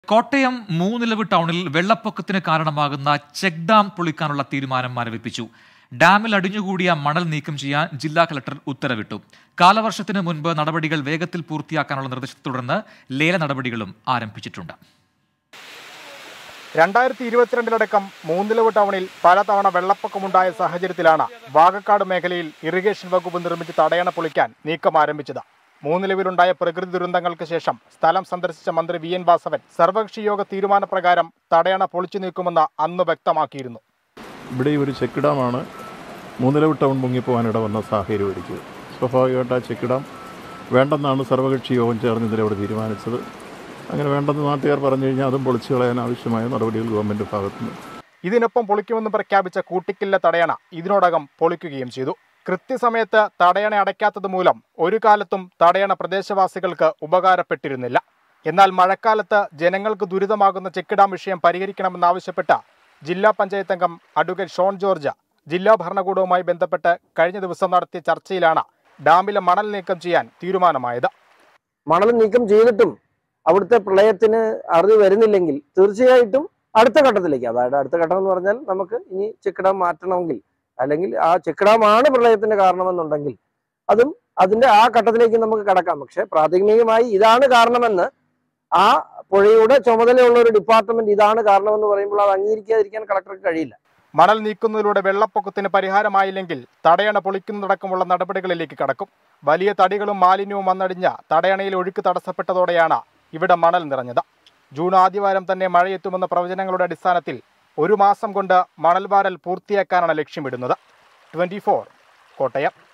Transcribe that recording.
കോട്ടയം മൂന്നിലവ് ടൗണിൽ വെള്ളപ്പൊക്കത്തിന് കാരണമാകുന്ന ചെക്ക് ഡാം പൊളിക്കാനുള്ള തീരുമാനം മരവിപ്പിച്ചു ഡാമിൽ അടിഞ്ഞുകൂടിയ മണൽ നീക്കം ചെയ്യാൻ ജില്ലാ കളക്ടർ ഉത്തരവിട്ടു കാലവർഷത്തിന് മുൻപ് നടപടികൾ വേഗത്തിൽ പൂർത്തിയാക്കാനുള്ള നിർദ്ദേശത്തെ തുടർന്ന് ലേല നടപടികളും ആരംഭിച്ചിട്ടുണ്ട് രണ്ടായിരത്തി ഇരുപത്തിരണ്ടിലടക്കം മൂന്നിലവ് ടൗണിൽ പലതവണ വെള്ളപ്പൊക്കമുണ്ടായ സാഹചര്യത്തിലാണ് വാകക്കാട് മേഖലയിൽ ഇറിഗേഷൻ വകുപ്പ് നിർമ്മിച്ച് തടയണ പൊളിക്കാൻ നീക്കം ആരംഭിച്ചത് മൂന്നിലവിലുണ്ടായ പ്രകൃതി ദുരന്തങ്ങൾക്ക് ശേഷം സ്ഥലം സന്ദർശിച്ച മന്ത്രി വി എൻ വാസവൻ സർവകക്ഷി യോഗ തീരുമാനപ്രകാരം തടയണ പൊളിച്ചു നീക്കുമെന്ന് അന്ന് വ്യക്തമാക്കിയിരുന്നു ഇവിടെ ഈ ഒരു ചെക്ക് ഡാമാണ് മൂന്നിലവ് ടൗൺ മുങ്ങിപ്പോകാൻ ഇടവന്ന സാഹചര്യം ഒരുക്കിയത് സ്വാഭാവികമായിട്ട് ആ ചെക്ക് ഡാം വേണ്ടെന്നാണ് സർവകക്ഷി യോഗം ചേർന്ന് ഇന്നലെ അവിടെ തീരുമാനിച്ചത് അങ്ങനെ വേണ്ടെന്ന് നാട്ടുകാർ പറഞ്ഞു കഴിഞ്ഞാൽ അതും പൊളിച്ചു കളയാൻ ആവശ്യമായ നടപടികൾ ഗവൺമെൻറ് ഭാഗത്തുനിന്ന് ഇതിനൊപ്പം പൊളിക്കുമെന്ന് പ്രഖ്യാപിച്ച കൂട്ടിക്കില്ല തടയണ ഇതിനോടകം പൊളിക്കുകയും ചെയ്തു കൃത്യസമയത്ത് തടയണ അടയ്ക്കാത്തത് മൂലം ഒരു കാലത്തും തടയണ പ്രദേശവാസികൾക്ക് ഉപകാരപ്പെട്ടിരുന്നില്ല എന്നാൽ മഴക്കാലത്ത് ജനങ്ങൾക്ക് ദുരിതമാകുന്ന ചെക്ക് ഡാം വിഷയം പരിഹരിക്കണമെന്നാവശ്യപ്പെട്ട ജില്ലാ പഞ്ചായത്ത് അംഗം അഡ്വക്കേറ്റ് ഷോൺ ജോർജ് ജില്ലാ ഭരണകൂടവുമായി ബന്ധപ്പെട്ട് കഴിഞ്ഞ ദിവസം നടത്തിയ ചർച്ചയിലാണ് ഡാമിലെ മണൽ നീക്കം ചെയ്യാൻ തീരുമാനമായത് മണൽ നീക്കം ചെയ്തിട്ടും അവിടുത്തെ പ്രളയത്തിന് അറിവ് വരുന്നില്ലെങ്കിൽ തീർച്ചയായിട്ടും അടുത്ത ഘട്ടത്തിലേക്ക് അതായത് അടുത്ത ഘട്ടം എന്ന് പറഞ്ഞാൽ നമുക്ക് ഇനി ചെക്ക് ഡാം മാറ്റണമെങ്കിൽ അല്ലെങ്കിൽ ആ ചെക്ക് ഡാം ആണ് പ്രളയത്തിന്റെ കാരണമെന്നുണ്ടെങ്കിൽ അതും അതിന്റെ ആ ഘട്ടത്തിലേക്ക് നമുക്ക് കടക്കാം പക്ഷെ പ്രാഥമികമായി ഇതാണ് കാരണമെന്ന് ആ പുഴയുടെ ചുമതലയുള്ള ഒരു ഡിപ്പാർട്ട്മെന്റ് ഇതാണ് കാരണമെന്ന് പറയുമ്പോൾ അത് അംഗീകരിക്കാതിരിക്കാൻ കളക്ടർക്ക് കഴിയില്ല മണൽ നീക്കുന്നതിലൂടെ വെള്ളപ്പൊക്കത്തിന് പരിഹാരമായില്ലെങ്കിൽ തടയണ പൊളിക്കുന്നതടക്കമുള്ള നടപടികളിലേക്ക് കടക്കും വലിയ തടികളും മാലിന്യവും വന്നടിഞ്ഞ തടയണയിൽ ഒഴുക്ക് തടസ്സപ്പെട്ടതോടെയാണ് ഇവിടെ മണൽ നിറഞ്ഞത് ജൂൺ ആദ്യവാരം തന്നെ മഴയെത്തുമെന്ന പ്രവചനങ്ങളുടെ അടിസ്ഥാനത്തിൽ ഒരു മാസം കൊണ്ട് മണൽ വാരൽ പൂർത്തിയാക്കാനാണ് ലക്ഷ്യമിടുന്നത് ട്വന്റി കോട്ടയം